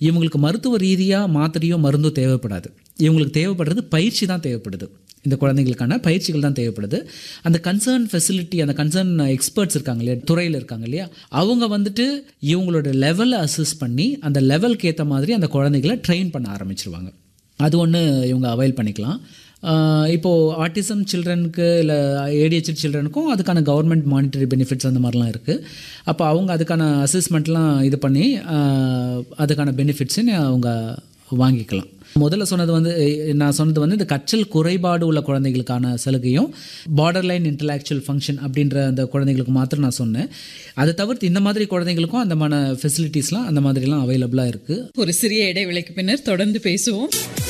இவங்களுக்கு மருத்துவ ரீதியாக மாத்திரையோ மருந்தோ தேவைப்படாது இவங்களுக்கு தேவைப்படுறது பயிற்சி தான் தேவைப்படுது இந்த குழந்தைங்களுக்கான பயிற்சிகள் தான் தேவைப்படுது அந்த கன்சர்ன் ஃபெசிலிட்டி அந்த கன்சர்ன் எக்ஸ்பர்ட்ஸ் இருக்காங்க இல்லையா துறையில் இருக்காங்க இல்லையா அவங்க வந்துட்டு இவங்களோட லெவலை அசஸ் பண்ணி அந்த லெவலுக்கு ஏற்ற மாதிரி அந்த குழந்தைகளை ட்ரெயின் பண்ண ஆரம்பிச்சிருவாங்க அது ஒன்று இவங்க அவைல் பண்ணிக்கலாம் ஆஹ் இப்போது ஆட்டிசம் சில்ட்ரனுக்கு இல்லை ஏடிஹெச்டி சில்ட்ரனுக்கும் அதுக்கான கவர்மெண்ட் மானிட்டரி பெனிஃபிட்ஸ் அந்த மாதிரிலாம் இருக்குது அப்போ அவங்க அதுக்கான அசஸ்மெண்ட்லாம் இது பண்ணி ஆஹ் அதுக்கான பெனிஃபிட்ஸுன்னு அவங்க வாங்கிக்கலாம் முதல்ல சொன்னது வந்து எ- நான் சொன்னது வந்து இந்த கற்றல் குறைபாடு உள்ள குழந்தைகளுக்கான சலுகையும் பார்டர் லைன் இன்டலெக்சுவல் ஃபங்க்ஷன் அப்படின்ற அந்த குழந்தைங்களுக்கு மாத்திரம் நான் சொன்னேன் அதை தவிர்த்து இந்த மாதிரி குழந்தைங்களுக்கும் அந்த மாதிரி ஃபெசிலிட்டிஸ்லாம் அந்த மாதிரிலாம் அவைலபிளாக இருக்குது ஒரு சிறிய இடைவேளைக்கு பின்னர் தொடர்ந்து பேசுவோம்